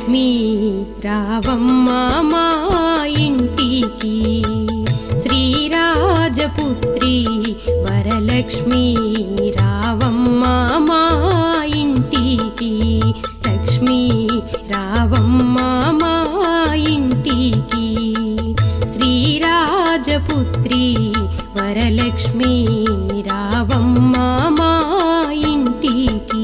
వరలక్ష్మి రావమ్మ మా ఇంటికి శ్రీరాజపుత్రి వరలక్ష్మి రావమ్మ మా ఇంటికి లక్ష్మి రావమ్మ మా ఇంటికి శ్రీరాజపుత్రి వరలక్ష్మి రావమ్మ మా ఇంటికి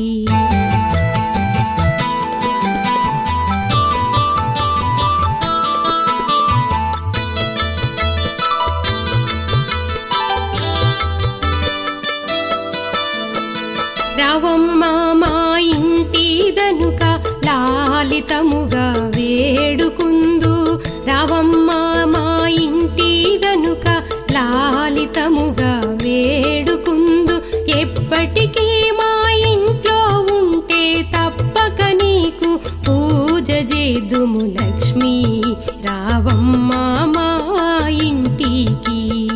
రావమ్మ మా ఇంటి దనుక లాలితముగా వేడుకుందు రావమ్మ మా ఇంటి దనుక లాలితముగా వేడుకుందు ఎప్పటికీ మా ఇంట్లో ఉంటే తప్పక నీకు పూజ చేదుము లక్ష్మి రావమ్మ మా ఇంటికి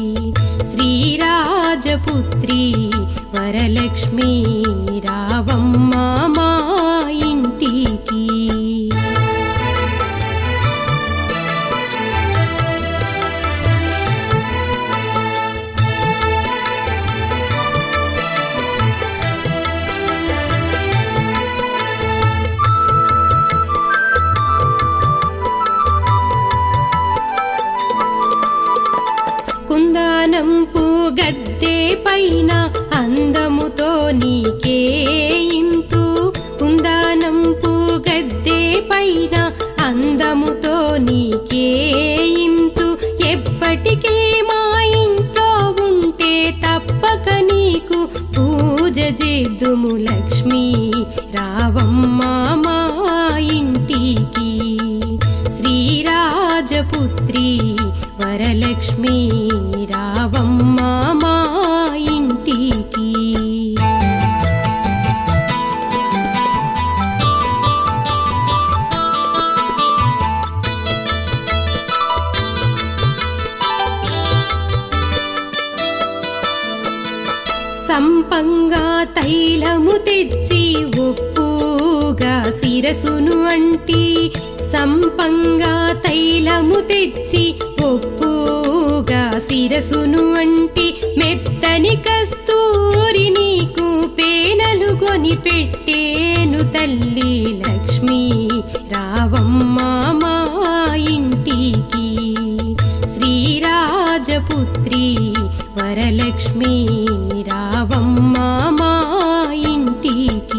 శ్రీరాజపుత్రి వరలక్ష్మి రావమ్మ మా ఇంటికి కుందానంపు గద్దె పైన అందముతో నీకే ఇంతు కుందానంపు గద్దె పైన అందముతో నీకే ఇంతు ఎప్పటికీ మా ఇంట్లో ఉంటే తప్పక నీకు పూజ చేద్దుము లక్ష్మి రావమ్మ మా ఇంటికి శ్రీరాజపుత్రి వరలక్ష్మి రావమ్మ మా ఇంటికి సంపంగా తైలము తెచ్చి ఒప్పుగా శిరసును అంటి సంపంగా తైలము తెచ్చి ఒప్పుగా శిరసును అంటి మెత్తని కస్తూరి నీకు పేనలు కొని పెట్టేను తల్లి లక్ష్మి రావమ్మ మా ఇంటికి శ్రీరాజపుత్రి వరలక్ష్మి రావమ్మ మా ఇంటికి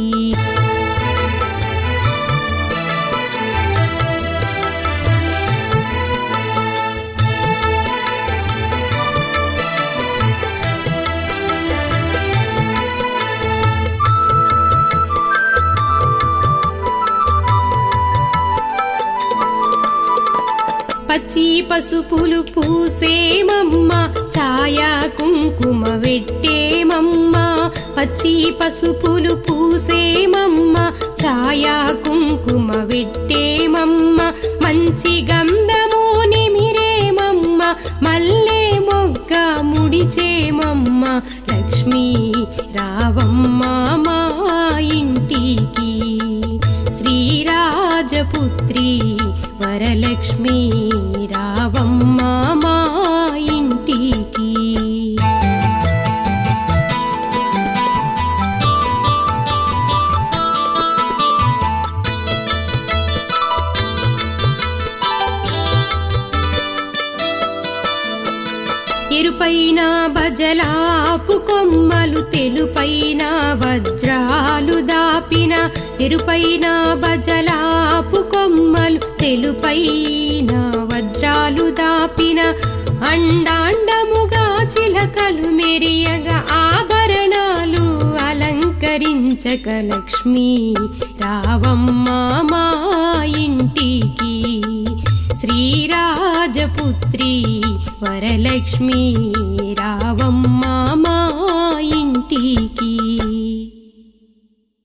పచ్చి పసుపులు పూసేమమ్మ ఛాయా కుంకుమ వెట్టేమమ్మ పచ్చి పసుపులు పూసేమమ్మ ఛాయా కుంకుమ వెట్టేమమ్మ మంచి గంధము నిమిరేమమ్మ మల్లె మొగ్గ ముడిచేమమ్మ లక్ష్మి రావమ్మ మా ఇంటికి శ్రీరాజపుత్రి వరలక్ష్మి రావమ్మ మా ఇంటికి ఎరుపైన బజలాపు కొమ్మలు తెలుపైన వజ్రాలు దాపిన ఎరుపైన బజలాపు కొమ్మలు తెలుపైన వజ్రాలు దాపిన అండాండముగా చిలకలు మెరియగా ఆభరణాలు అలంకరించక లక్ష్మి రావమ్మ మా ఇంటికి శ్రీరాజపుత్రి వరలక్ష్మి రావమ్మ మా